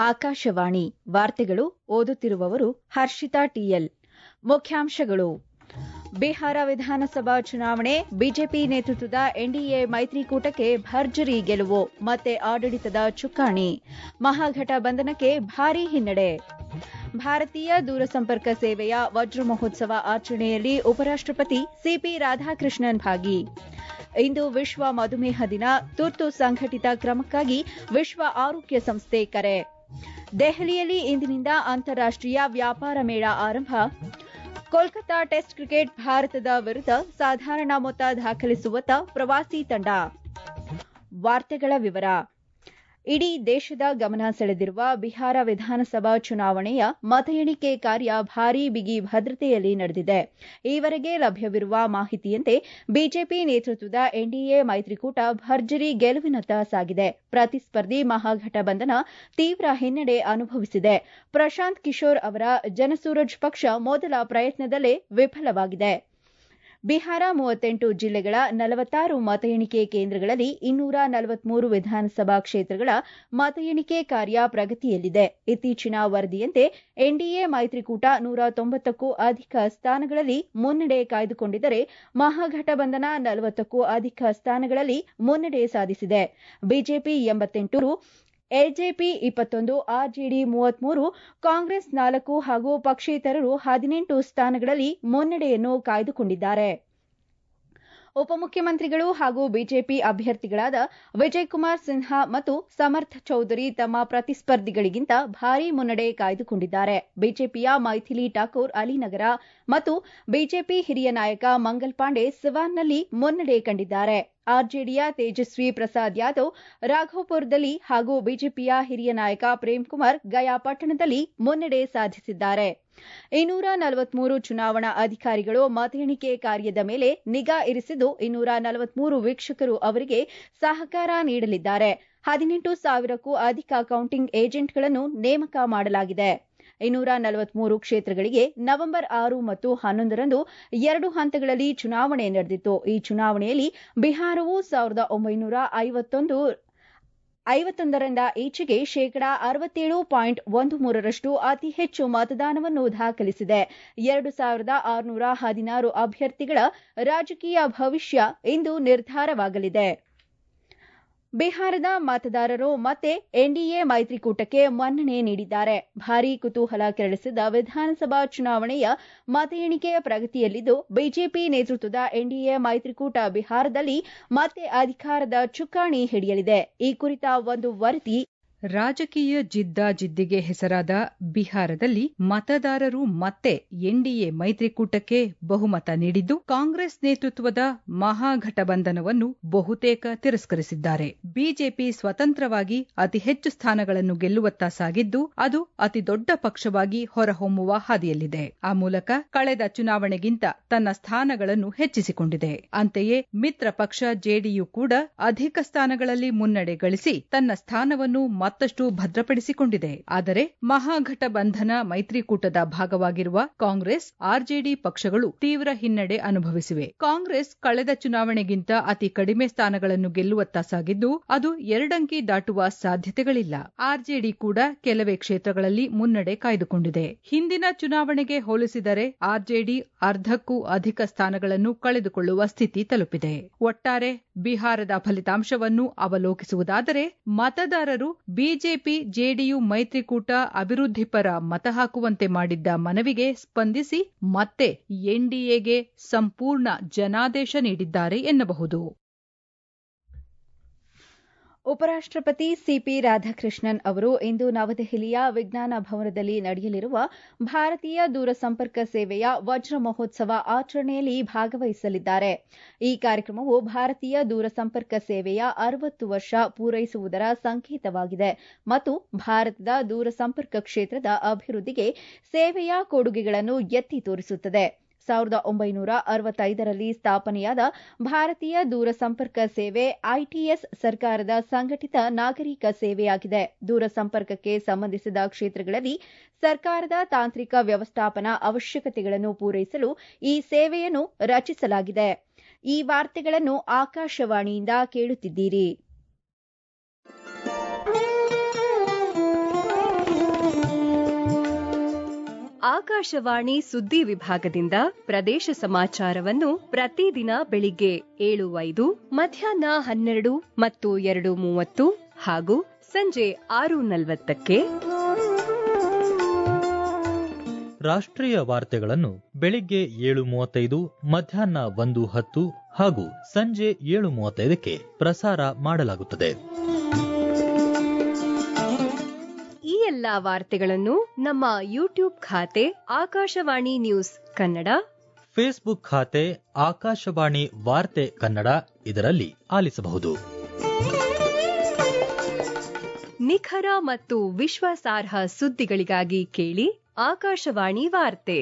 ಆಕಾಶವಾಣಿ ವಾರ್ತೆಗಳು ಓದುತ್ತಿರುವವರು ಹರ್ಷಿತಾ ಟಿಎಲ್ ಮುಖ್ಯಾಂಶಗಳು ಬಿಹಾರ ವಿಧಾನಸಭಾ ಚುನಾವಣೆ ಬಿಜೆಪಿ ನೇತೃತ್ವದ ಎನ್ಡಿಎ ಮೈತ್ರಿಕೂಟಕ್ಕೆ ಭರ್ಜರಿ ಗೆಲುವು ಮತ್ತೆ ಆಡಳಿತದ ಚುಕ್ಕಾಣಿ ಮಹಾಘಟಬಂಧನಕ್ಕೆ ಭಾರೀ ಹಿನ್ನಡೆ ಭಾರತೀಯ ದೂರಸಂಪರ್ಕ ಸೇವೆಯ ವಜ್ರ ಮಹೋತ್ಸವ ಆಚರಣೆಯಲ್ಲಿ ಉಪರಾಷ್ಟಪತಿ ಸಿಪಿ ರಾಧಾಕೃಷ್ಣನ್ ಭಾಗಿ ಇಂದು ವಿಶ್ವ ಮಧುಮೇಹ ದಿನ ತುರ್ತು ಸಂಘಟಿತ ಕ್ರಮಕ್ಕಾಗಿ ವಿಶ್ವ ಆರೋಗ್ಯ ಸಂಸ್ಥೆ ಕರೆ ದೆಹಲಿಯಲ್ಲಿ ಇಂದಿನಿಂದ ಅಂತಾರಾಷ್ಟೀಯ ವ್ಯಾಪಾರ ಮೇಳ ಆರಂಭ ಕೋಲ್ಕತಾ ಟೆಸ್ಟ್ ಕ್ರಿಕೆಟ್ ಭಾರತದ ವಿರುದ್ಧ ಸಾಧಾರಣ ಮೊತ್ತ ದಾಖಲಿಸುವತ್ತ ಪ್ರವಾಸಿ ತಂಡ ವಾರ್ತೆಗಳ ವಿವರ ಇಡೀ ದೇಶದ ಗಮನ ಸೆಳೆದಿರುವ ಬಿಹಾರ ವಿಧಾನಸಭಾ ಚುನಾವಣೆಯ ಮತ ಎಣಿಕೆ ಕಾರ್ಯ ಭಾರೀ ಬಿಗಿ ಭದ್ರತೆಯಲ್ಲಿ ನಡೆದಿದೆ ಈವರೆಗೆ ಲಭ್ಯವಿರುವ ಮಾಹಿತಿಯಂತೆ ಬಿಜೆಪಿ ನೇತೃತ್ವದ ಎನ್ಡಿಎ ಮೈತ್ರಿಕೂಟ ಭರ್ಜರಿ ಗೆಲುವಿನತ್ತ ಸಾಗಿದೆ ಪ್ರತಿಸ್ಪರ್ಧಿ ಮಹಾಘಟಬಂಧನ ತೀವ್ರ ಹಿನ್ನಡೆ ಅನುಭವಿಸಿದೆ ಪ್ರಶಾಂತ್ ಕಿಶೋರ್ ಅವರ ಜನಸೂರಜ್ ಪಕ್ಷ ಮೊದಲ ಪ್ರಯತ್ನದಲ್ಲೇ ವಿಫಲವಾಗಿದೆ ಬಿಹಾರ ಮೂವತ್ತೆಂಟು ಜಿಲ್ಲೆಗಳ ನಲವತ್ತಾರು ಮತ ಎಣಿಕೆ ಕೇಂದ್ರಗಳಲ್ಲಿ ಇನ್ನೂರ ನಲವತ್ಮೂರು ವಿಧಾನಸಭಾ ಕ್ಷೇತ್ರಗಳ ಮತ ಎಣಿಕೆ ಕಾರ್ಯ ಪ್ರಗತಿಯಲ್ಲಿದೆ ಇತ್ತೀಚಿನ ವರದಿಯಂತೆ ಎನ್ಡಿಎ ಮೈತ್ರಿಕೂಟ ನೂರ ತೊಂಬತ್ತಕ್ಕೂ ಅಧಿಕ ಸ್ಥಾನಗಳಲ್ಲಿ ಮುನ್ನಡೆ ಕಾಯ್ದುಕೊಂಡಿದ್ದರೆ ಮಹಾಘಟಬಂಧನ ನಲವತ್ತಕ್ಕೂ ಅಧಿಕ ಸ್ಥಾನಗಳಲ್ಲಿ ಮುನ್ನಡೆ ಸಾಧಿಸಿದೆ ಬಿಜೆಪಿ ಎಂಬತ್ತೆಂಟು ಎಲ್ಜೆಪಿ ಇಪ್ಪತ್ತೊಂದು ಆರ್ಜೆಡಿ ಮೂವತ್ಮೂರು ಕಾಂಗ್ರೆಸ್ ನಾಲ್ಕು ಹಾಗೂ ಪಕ್ಷೇತರರು ಹದಿನೆಂಟು ಸ್ಥಾನಗಳಲ್ಲಿ ಮುನ್ನಡೆಯನ್ನು ಕಾಯ್ದುಕೊಂಡಿದ್ದಾರೆ ಉಪಮುಖ್ಯಮಂತ್ರಿಗಳು ಹಾಗೂ ಬಿಜೆಪಿ ಅಭ್ಯರ್ಥಿಗಳಾದ ವಿಜಯ್ ಕುಮಾರ್ ಸಿನ್ಹಾ ಮತ್ತು ಸಮರ್ಥ್ ಚೌಧರಿ ತಮ್ಮ ಪ್ರತಿಸ್ಪರ್ಧಿಗಳಿಗಿಂತ ಭಾರೀ ಮುನ್ನಡೆ ಕಾಯ್ದುಕೊಂಡಿದ್ದಾರೆ ಬಿಜೆಪಿಯ ಮೈಥಿಲಿ ಠಾಕೂರ್ ಅಲಿನಗರ ಮತ್ತು ಬಿಜೆಪಿ ಹಿರಿಯ ನಾಯಕ ಮಂಗಲ್ ಪಾಂಡೆ ಸಿವಾನ್ನಲ್ಲಿ ಮುನ್ನಡೆ ಕಂಡಿದ್ದಾರೆ ಆರ್ಜೆಡಿಯ ತೇಜಸ್ವಿ ಪ್ರಸಾದ್ ಯಾದವ್ ರಾಘೋಪುರದಲ್ಲಿ ಹಾಗೂ ಬಿಜೆಪಿಯ ಹಿರಿಯ ನಾಯಕ ಪ್ರೇಮ್ ಕುಮಾರ್ ಗಯಾ ಪಟ್ಟಣದಲ್ಲಿ ಮುನ್ನಡೆ ಸಾಧಿಸಿದ್ದಾರೆ ಇನ್ನೂರ ನಲವತ್ಮೂರು ಚುನಾವಣಾ ಅಧಿಕಾರಿಗಳು ಮತ ಎಣಿಕೆ ಕಾರ್ಯದ ಮೇಲೆ ನಿಗಾ ಇರಿಸಿದ್ದು ಇನ್ನೂರ ನಲವತ್ಮೂರು ವೀಕ್ಷಕರು ಅವರಿಗೆ ಸಹಕಾರ ನೀಡಲಿದ್ದಾರೆ ಹದಿನೆಂಟು ಸಾವಿರಕ್ಕೂ ಅಧಿಕ ಕೌಂಟಿಂಗ್ ಏಜೆಂಟ್ಗಳನ್ನು ನೇಮಕ ಮಾಡಲಾಗಿದೆ ಇನ್ನೂರ ನಲವತ್ಮೂರು ಕ್ಷೇತ್ರಗಳಿಗೆ ನವೆಂಬರ್ ಆರು ಮತ್ತು ಹನ್ನೊಂದರಂದು ಎರಡು ಹಂತಗಳಲ್ಲಿ ಚುನಾವಣೆ ನಡೆದಿತ್ತು ಈ ಚುನಾವಣೆಯಲ್ಲಿ ಬಿಹಾರವು ಸಾವಿರದ ಒಂಬೈನೂರ ಐವತ್ತೊಂದು ಐವತ್ತೊಂದರಿಂದ ಈಚೆಗೆ ಶೇಕಡಾ ಅರವತ್ತೇಳು ಪಾಯಿಂಟ್ ಒಂದು ಮೂರರಷ್ಟು ಅತಿ ಹೆಚ್ಚು ಮತದಾನವನ್ನು ದಾಖಲಿಸಿದೆ ಎರಡು ಸಾವಿರದ ಆರುನೂರ ಹದಿನಾರು ಅಭ್ಯರ್ಥಿಗಳ ರಾಜಕೀಯ ಭವಿಷ್ಯ ಇಂದು ನಿರ್ಧಾರವಾಗಲಿದೆ ಬಿಹಾರದ ಮತದಾರರು ಮತ್ತೆ ಎನ್ಡಿಎ ಮೈತ್ರಿಕೂಟಕ್ಕೆ ಮನ್ನಣೆ ನೀಡಿದ್ದಾರೆ ಭಾರೀ ಕುತೂಹಲ ಕೆರಳಿಸಿದ ವಿಧಾನಸಭಾ ಚುನಾವಣೆಯ ಮತ ಎಣಿಕೆಯ ಪ್ರಗತಿಯಲ್ಲಿದ್ದು ಬಿಜೆಪಿ ನೇತೃತ್ವದ ಎನ್ಡಿಎ ಮೈತ್ರಿಕೂಟ ಬಿಹಾರದಲ್ಲಿ ಮತ್ತೆ ಅಧಿಕಾರದ ಚುಕ್ಕಾಣಿ ಹಿಡಿಯಲಿದೆ ಈ ಕುರಿತ ಒಂದು ವರದಿ ರಾಜಕೀಯ ಜಿದ್ದಾಜಿದ್ದಿಗೆ ಹೆಸರಾದ ಬಿಹಾರದಲ್ಲಿ ಮತದಾರರು ಮತ್ತೆ ಎನ್ಡಿಎ ಮೈತ್ರಿಕೂಟಕ್ಕೆ ಬಹುಮತ ನೀಡಿದ್ದು ಕಾಂಗ್ರೆಸ್ ನೇತೃತ್ವದ ಮಹಾಘಟಬಂಧನವನ್ನು ಬಹುತೇಕ ತಿರಸ್ಕರಿಸಿದ್ದಾರೆ ಬಿಜೆಪಿ ಸ್ವತಂತ್ರವಾಗಿ ಅತಿ ಹೆಚ್ಚು ಸ್ಥಾನಗಳನ್ನು ಗೆಲ್ಲುವತ್ತ ಸಾಗಿದ್ದು ಅದು ಅತಿ ದೊಡ್ಡ ಪಕ್ಷವಾಗಿ ಹೊರಹೊಮ್ಮುವ ಹಾದಿಯಲ್ಲಿದೆ ಆ ಮೂಲಕ ಕಳೆದ ಚುನಾವಣೆಗಿಂತ ತನ್ನ ಸ್ಥಾನಗಳನ್ನು ಹೆಚ್ಚಿಸಿಕೊಂಡಿದೆ ಅಂತೆಯೇ ಮಿತ್ರ ಪಕ್ಷ ಜೆಡಿಯು ಕೂಡ ಅಧಿಕ ಸ್ಥಾನಗಳಲ್ಲಿ ಮುನ್ನಡೆ ಗಳಿಸಿ ತನ್ನ ಸ್ಥಾನವನ್ನು ಮತ್ತಷ್ಟು ಭದ್ರಪಡಿಸಿಕೊಂಡಿದೆ ಆದರೆ ಮಹಾಘಟಬಂಧನ ಮೈತ್ರಿಕೂಟದ ಭಾಗವಾಗಿರುವ ಕಾಂಗ್ರೆಸ್ ಆರ್ಜೆಡಿ ಪಕ್ಷಗಳು ತೀವ್ರ ಹಿನ್ನಡೆ ಅನುಭವಿಸಿವೆ ಕಾಂಗ್ರೆಸ್ ಕಳೆದ ಚುನಾವಣೆಗಿಂತ ಅತಿ ಕಡಿಮೆ ಸ್ಥಾನಗಳನ್ನು ಗೆಲ್ಲುವತ್ತ ಸಾಗಿದ್ದು ಅದು ಎರಡಂಕಿ ದಾಟುವ ಸಾಧ್ಯತೆಗಳಿಲ್ಲ ಆರ್ಜೆಡಿ ಕೂಡ ಕೆಲವೇ ಕ್ಷೇತ್ರಗಳಲ್ಲಿ ಮುನ್ನಡೆ ಕಾಯ್ದುಕೊಂಡಿದೆ ಹಿಂದಿನ ಚುನಾವಣೆಗೆ ಹೋಲಿಸಿದರೆ ಆರ್ಜೆಡಿ ಅರ್ಧಕ್ಕೂ ಅಧಿಕ ಸ್ಥಾನಗಳನ್ನು ಕಳೆದುಕೊಳ್ಳುವ ಸ್ಥಿತಿ ತಲುಪಿದೆ ಒಟ್ಟಾರೆ ಬಿಹಾರದ ಫಲಿತಾಂಶವನ್ನು ಅವಲೋಕಿಸುವುದಾದರೆ ಮತದಾರರು ಬಿಜೆಪಿ ಜೆಡಿಯು ಮೈತ್ರಿಕೂಟ ಅಭಿವೃದ್ಧಿಪರ ಮತ ಹಾಕುವಂತೆ ಮಾಡಿದ್ದ ಮನವಿಗೆ ಸ್ಪಂದಿಸಿ ಮತ್ತೆ ಎನ್ಡಿಎಗೆ ಸಂಪೂರ್ಣ ಜನಾದೇಶ ನೀಡಿದ್ದಾರೆ ಎನ್ನಬಹುದು ಉಪರಾಷ್ಟಪತಿ ಸಿಪಿ ರಾಧಾಕೃಷ್ಣನ್ ಅವರು ಇಂದು ನವದೆಹಲಿಯ ವಿಜ್ಞಾನ ಭವನದಲ್ಲಿ ನಡೆಯಲಿರುವ ಭಾರತೀಯ ದೂರಸಂಪರ್ಕ ಸೇವೆಯ ವಜ್ರ ಮಹೋತ್ಸವ ಆಚರಣೆಯಲ್ಲಿ ಭಾಗವಹಿಸಲಿದ್ದಾರೆ ಈ ಕಾರ್ಯಕ್ರಮವು ಭಾರತೀಯ ದೂರಸಂಪರ್ಕ ಸೇವೆಯ ಅರವತ್ತು ವರ್ಷ ಪೂರೈಸುವುದರ ಸಂಕೇತವಾಗಿದೆ ಮತ್ತು ಭಾರತದ ದೂರಸಂಪರ್ಕ ಕ್ಷೇತ್ರದ ಅಭಿವೃದ್ಧಿಗೆ ಸೇವೆಯ ಕೊಡುಗೆಗಳನ್ನು ಎತ್ತಿ ತೋರಿಸುತ್ತದೆ ಸಾವಿರದ ಒಂಬೈನೂರ ಅರವತ್ತೈದರಲ್ಲಿ ಸ್ಥಾಪನೆಯಾದ ಭಾರತೀಯ ದೂರಸಂಪರ್ಕ ಸೇವೆ ಐಟಿಎಸ್ ಸರ್ಕಾರದ ಸಂಘಟಿತ ನಾಗರಿಕ ಸೇವೆಯಾಗಿದೆ ದೂರಸಂಪರ್ಕಕ್ಕೆ ಸಂಬಂಧಿಸಿದ ಕ್ಷೇತ್ರಗಳಲ್ಲಿ ಸರ್ಕಾರದ ತಾಂತ್ರಿಕ ವ್ಯವಸ್ಥಾಪನಾ ಅವಶ್ಯಕತೆಗಳನ್ನು ಪೂರೈಸಲು ಈ ಸೇವೆಯನ್ನು ರಚಿಸಲಾಗಿದೆ ಈ ವಾರ್ತೆಗಳನ್ನು ಆಕಾಶವಾಣಿಯಿಂದ ಕೇಳುತ್ತಿದ್ದೀರಿ ಆಕಾಶವಾಣಿ ಸುದ್ದಿ ವಿಭಾಗದಿಂದ ಪ್ರದೇಶ ಸಮಾಚಾರವನ್ನು ಪ್ರತಿದಿನ ಬೆಳಿಗ್ಗೆ ಏಳು ಐದು ಮಧ್ಯಾಹ್ನ ಹನ್ನೆರಡು ಮತ್ತು ಎರಡು ಮೂವತ್ತು ಹಾಗೂ ಸಂಜೆ ಆರು ನಲವತ್ತಕ್ಕೆ ರಾಷ್ಟ್ರೀಯ ವಾರ್ತೆಗಳನ್ನು ಬೆಳಿಗ್ಗೆ ಏಳು ಮೂವತ್ತೈದು ಮಧ್ಯಾಹ್ನ ಒಂದು ಹತ್ತು ಹಾಗೂ ಸಂಜೆ ಏಳು ಮೂವತ್ತೈದಕ್ಕೆ ಪ್ರಸಾರ ಮಾಡಲಾಗುತ್ತದೆ ಈ ಎಲ್ಲಾ ವಾರ್ತೆಗಳನ್ನು ನಮ್ಮ ಯೂಟ್ಯೂಬ್ ಖಾತೆ ಆಕಾಶವಾಣಿ ನ್ಯೂಸ್ ಕನ್ನಡ ಫೇಸ್ಬುಕ್ ಖಾತೆ ಆಕಾಶವಾಣಿ ವಾರ್ತೆ ಕನ್ನಡ ಇದರಲ್ಲಿ ಆಲಿಸಬಹುದು ನಿಖರ ಮತ್ತು ವಿಶ್ವಾಸಾರ್ಹ ಸುದ್ದಿಗಳಿಗಾಗಿ ಕೇಳಿ ಆಕಾಶವಾಣಿ ವಾರ್ತೆ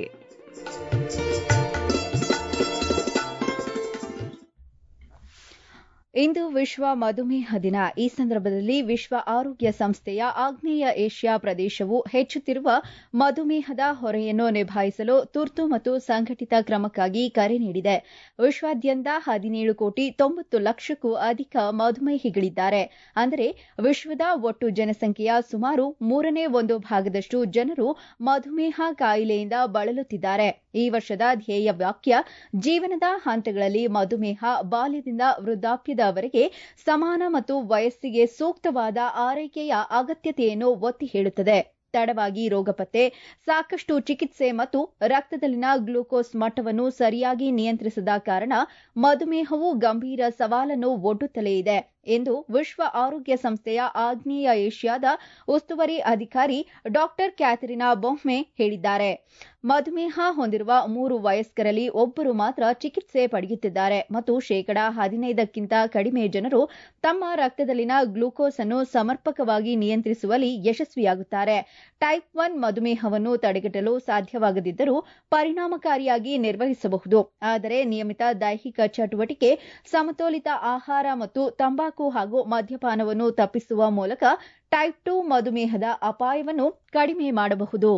ಇಂದು ವಿಶ್ವ ಮಧುಮೇಹ ದಿನ ಈ ಸಂದರ್ಭದಲ್ಲಿ ವಿಶ್ವ ಆರೋಗ್ಯ ಸಂಸ್ಥೆಯ ಆಗ್ನೇಯ ಏಷ್ಯಾ ಪ್ರದೇಶವು ಹೆಚ್ಚುತ್ತಿರುವ ಮಧುಮೇಹದ ಹೊರೆಯನ್ನು ನಿಭಾಯಿಸಲು ತುರ್ತು ಮತ್ತು ಸಂಘಟಿತ ಕ್ರಮಕ್ಕಾಗಿ ಕರೆ ನೀಡಿದೆ ವಿಶ್ವಾದ್ಯಂತ ಹದಿನೇಳು ಕೋಟಿ ತೊಂಬತ್ತು ಲಕ್ಷಕ್ಕೂ ಅಧಿಕ ಮಧುಮೇಹಿಗಳಿದ್ದಾರೆ ಅಂದರೆ ವಿಶ್ವದ ಒಟ್ಟು ಜನಸಂಖ್ಯೆಯ ಸುಮಾರು ಮೂರನೇ ಒಂದು ಭಾಗದಷ್ಟು ಜನರು ಮಧುಮೇಹ ಕಾಯಿಲೆಯಿಂದ ಬಳಲುತ್ತಿದ್ದಾರೆ ಈ ವರ್ಷದ ಧ್ಯೇಯ ವಾಕ್ಯ ಜೀವನದ ಹಂತಗಳಲ್ಲಿ ಮಧುಮೇಹ ಬಾಲ್ಯದಿಂದ ವೃದ್ಧಾಪ್ಯದವರೆಗೆ ಸಮಾನ ಮತ್ತು ವಯಸ್ಸಿಗೆ ಸೂಕ್ತವಾದ ಆರೈಕೆಯ ಅಗತ್ಯತೆಯನ್ನು ಒತ್ತಿ ಹೇಳುತ್ತದೆ ತಡವಾಗಿ ರೋಗ ಪತ್ತೆ ಸಾಕಷ್ಟು ಚಿಕಿತ್ಸೆ ಮತ್ತು ರಕ್ತದಲ್ಲಿನ ಗ್ಲೂಕೋಸ್ ಮಟ್ಟವನ್ನು ಸರಿಯಾಗಿ ನಿಯಂತ್ರಿಸದ ಕಾರಣ ಮಧುಮೇಹವು ಗಂಭೀರ ಸವಾಲನ್ನು ಒಡ್ಡುತ್ತಲೇ ಇದೆ ಎಂದು ವಿಶ್ವ ಆರೋಗ್ಯ ಸಂಸ್ಥೆಯ ಆಗ್ನೇಯ ಏಷ್ಯಾದ ಉಸ್ತುವಾರಿ ಅಧಿಕಾರಿ ಡಾಕ್ಟರ್ ಕ್ಯಾಥರಿನಾ ಬೊಹ್ಮೆ ಹೇಳಿದ್ದಾರೆ ಮಧುಮೇಹ ಹೊಂದಿರುವ ಮೂರು ವಯಸ್ಕರಲ್ಲಿ ಒಬ್ಬರು ಮಾತ್ರ ಚಿಕಿತ್ಸೆ ಪಡೆಯುತ್ತಿದ್ದಾರೆ ಮತ್ತು ಶೇಕಡಾ ಹದಿನೈದಕ್ಕಿಂತ ಕಡಿಮೆ ಜನರು ತಮ್ಮ ರಕ್ತದಲ್ಲಿನ ಗ್ಲೂಕೋಸ್ ಅನ್ನು ಸಮರ್ಪಕವಾಗಿ ನಿಯಂತ್ರಿಸುವಲ್ಲಿ ಯಶಸ್ವಿಯಾಗುತ್ತಾರೆ ಟೈಪ್ ಒನ್ ಮಧುಮೇಹವನ್ನು ತಡೆಗಟ್ಟಲು ಸಾಧ್ಯವಾಗದಿದ್ದರೂ ಪರಿಣಾಮಕಾರಿಯಾಗಿ ನಿರ್ವಹಿಸಬಹುದು ಆದರೆ ನಿಯಮಿತ ದೈಹಿಕ ಚಟುವಟಿಕೆ ಸಮತೋಲಿತ ಆಹಾರ ಮತ್ತು ತಂಬಾಕು ಹಾಗೂ ಮದ್ಯಪಾನವನ್ನು ತಪ್ಪಿಸುವ ಮೂಲಕ ಟೈಪ್ ಟು ಮಧುಮೇಹದ ಅಪಾಯವನ್ನು ಕಡಿಮೆ ಮಾಡಬಹುದು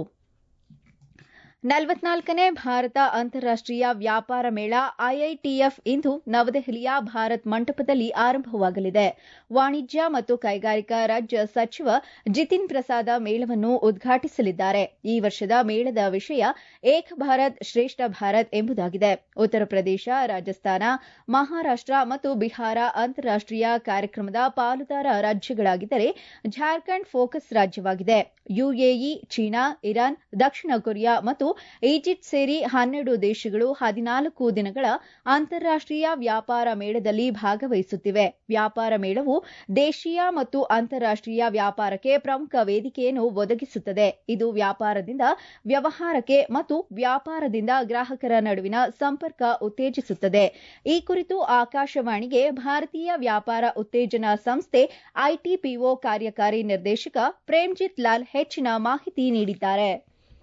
ನಲವತ್ನಾಲ್ಕನೇ ಭಾರತ ಅಂತಾರಾಷ್ಟೀಯ ವ್ಯಾಪಾರ ಮೇಳ ಐಐಟಿಎಫ್ ಇಂದು ನವದೆಹಲಿಯ ಭಾರತ್ ಮಂಟಪದಲ್ಲಿ ಆರಂಭವಾಗಲಿದೆ ವಾಣಿಜ್ಯ ಮತ್ತು ಕೈಗಾರಿಕಾ ರಾಜ್ಯ ಸಚಿವ ಜಿತಿನ್ ಪ್ರಸಾದ ಮೇಳವನ್ನು ಉದ್ಘಾಟಿಸಲಿದ್ದಾರೆ ಈ ವರ್ಷದ ಮೇಳದ ವಿಷಯ ಏಕ್ ಭಾರತ್ ಶ್ರೇಷ್ಠ ಭಾರತ್ ಎಂಬುದಾಗಿದೆ ಉತ್ತರ ಪ್ರದೇಶ ರಾಜಸ್ಥಾನ ಮಹಾರಾಷ್ಟ ಮತ್ತು ಬಿಹಾರ ಅಂತಾರಾಷ್ಟೀಯ ಕಾರ್ಯಕ್ರಮದ ಪಾಲುದಾರ ರಾಜ್ಯಗಳಾಗಿದ್ದರೆ ಜಾರ್ಖಂಡ್ ಫೋಕಸ್ ರಾಜ್ಯವಾಗಿದೆ ಯುಎಇ ಚೀನಾ ಇರಾನ್ ದಕ್ಷಿಣ ಕೊರಿಯಾ ಮತ್ತು ಈಜಿಪ್ಟ್ ಸೇರಿ ಹನ್ನೆರಡು ದೇಶಗಳು ಹದಿನಾಲ್ಕು ದಿನಗಳ ಅಂತಾರಾಷ್ಟೀಯ ವ್ಯಾಪಾರ ಮೇಳದಲ್ಲಿ ಭಾಗವಹಿಸುತ್ತಿವೆ ವ್ಯಾಪಾರ ಮೇಳವು ದೇಶೀಯ ಮತ್ತು ಅಂತಾರಾಷ್ಟೀಯ ವ್ಯಾಪಾರಕ್ಕೆ ಪ್ರಮುಖ ವೇದಿಕೆಯನ್ನು ಒದಗಿಸುತ್ತದೆ ಇದು ವ್ಯಾಪಾರದಿಂದ ವ್ಯವಹಾರಕ್ಕೆ ಮತ್ತು ವ್ಯಾಪಾರದಿಂದ ಗ್ರಾಹಕರ ನಡುವಿನ ಸಂಪರ್ಕ ಉತ್ತೇಜಿಸುತ್ತದೆ ಈ ಕುರಿತು ಆಕಾಶವಾಣಿಗೆ ಭಾರತೀಯ ವ್ಯಾಪಾರ ಉತ್ತೇಜನ ಸಂಸ್ಥೆ ಐಟಿಪಿಒ ಕಾರ್ಯಕಾರಿ ನಿರ್ದೇಶಕ ಪ್ರೇಮ್ಜಿತ್ ಲಾಲ್ ಹೆಚ್ಚಿನ ಮಾಹಿತಿ ನೀಡಿದ್ದಾರೆ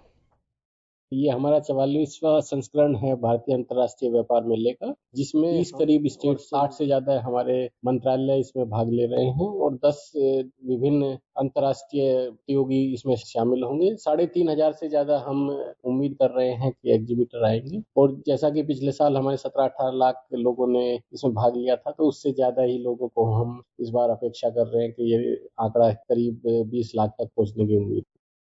ये हमारा चवालीसवा संस्करण है भारतीय अंतर्राष्ट्रीय व्यापार मेले का जिसमें इस करीब स्टेट साठ से ज्यादा हमारे मंत्रालय इसमें भाग ले रहे हैं और दस विभिन्न अंतर्राष्ट्रीय प्रतियोगी इसमें शामिल होंगे साढ़े तीन हजार से ज्यादा हम उम्मीद कर रहे हैं कि एग्जीबिटर आएंगे और जैसा कि पिछले साल हमारे सत्रह अठारह लाख लोगों ने इसमें भाग लिया था तो उससे ज्यादा ही लोगों को हम इस बार अपेक्षा कर रहे हैं कि ये आंकड़ा करीब बीस लाख तक पहुंचने की उम्मीद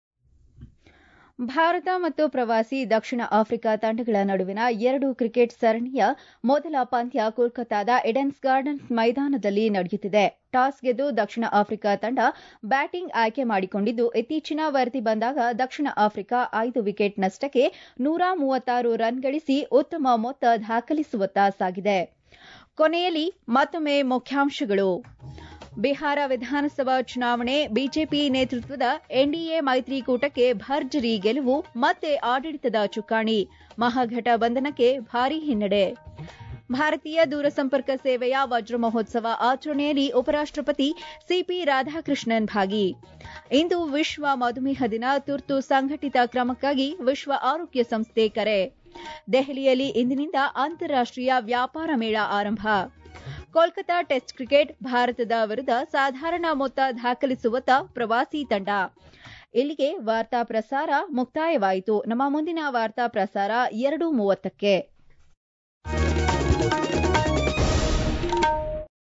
ಭಾರತ ಮತ್ತು ಪ್ರವಾಸಿ ದಕ್ಷಿಣ ಆಫ್ರಿಕಾ ತಂಡಗಳ ನಡುವಿನ ಎರಡು ಕ್ರಿಕೆಟ್ ಸರಣಿಯ ಮೊದಲ ಪಂದ್ಯ ಕೋಲ್ಕತಾದ ಎಡೆನ್ಸ್ ಗಾರ್ಡನ್ಸ್ ಮೈದಾನದಲ್ಲಿ ನಡೆಯುತ್ತಿದೆ ಟಾಸ್ ಗೆದ್ದು ದಕ್ಷಿಣ ಆಫ್ರಿಕಾ ತಂಡ ಬ್ಯಾಟಿಂಗ್ ಆಯ್ಕೆ ಮಾಡಿಕೊಂಡಿದ್ದು ಇತ್ತೀಚಿನ ವರದಿ ಬಂದಾಗ ದಕ್ಷಿಣ ಆಫ್ರಿಕಾ ಐದು ವಿಕೆಟ್ ನಷ್ಟಕ್ಕೆ ನೂರ ಮೂವತ್ತಾರು ರನ್ ಗಳಿಸಿ ಉತ್ತಮ ಮೊತ್ತ ದಾಖಲಿಸುವತ್ತ ಸಾಗಿದೆ ಕೊನೆಯಲ್ಲಿ ಮತ್ತೊಮ್ಮೆ ಮುಖ್ಯಾಂಶಗಳು ಬಿಹಾರ ವಿಧಾನಸಭಾ ಚುನಾವಣೆ ಬಿಜೆಪಿ ನೇತೃತ್ವದ ಎನ್ಡಿಎ ಮೈತ್ರಿಕೂಟಕ್ಕೆ ಭರ್ಜರಿ ಗೆಲುವು ಮತ್ತೆ ಆಡಳಿತದ ಚುಕ್ಕಾಣಿ ಮಹಾಘಟಬಂಧನಕ್ಕೆ ಭಾರೀ ಹಿನ್ನಡೆ ಭಾರತೀಯ ದೂರಸಂಪರ್ಕ ಸೇವೆಯ ವಜ್ರ ಮಹೋತ್ಸವ ಆಚರಣೆಯಲ್ಲಿ ಉಪರಾಷ್ಟಪತಿ ಸಿಪಿ ರಾಧಾಕೃಷ್ಣನ್ ಭಾಗಿ ಇಂದು ವಿಶ್ವ ಮಧುಮೇಹ ದಿನ ತುರ್ತು ಸಂಘಟಿತ ಕ್ರಮಕ್ಕಾಗಿ ವಿಶ್ವ ಆರೋಗ್ಯ ಸಂಸ್ಥೆ ಕರೆ ದೆಹಲಿಯಲ್ಲಿ ಇಂದಿನಿಂದ ಅಂತಾರಾಷ್ಟೀಯ ವ್ಯಾಪಾರ ಮೇಳ ಆರಂಭ ಕೋಲ್ಕತಾ ಟೆಸ್ಟ್ ಕ್ರಿಕೆಟ್ ಭಾರತದ ವಿರುದ್ಧ ಸಾಧಾರಣ ಮೊತ್ತ ದಾಖಲಿಸುವತ್ತ ಪ್ರವಾಸಿ ತಂಡ ಇಲ್ಲಿಗೆ ವಾರ್ತಾ ಪ್ರಸಾರ ಮುಕ್ತಾಯವಾಯಿತು ನಮ್ಮ ಮುಂದಿನ ವಾರ್ತಾ ಪ್ರಸಾರ ಎರಡು ಮೂವತ್ತಕ್ಕೆ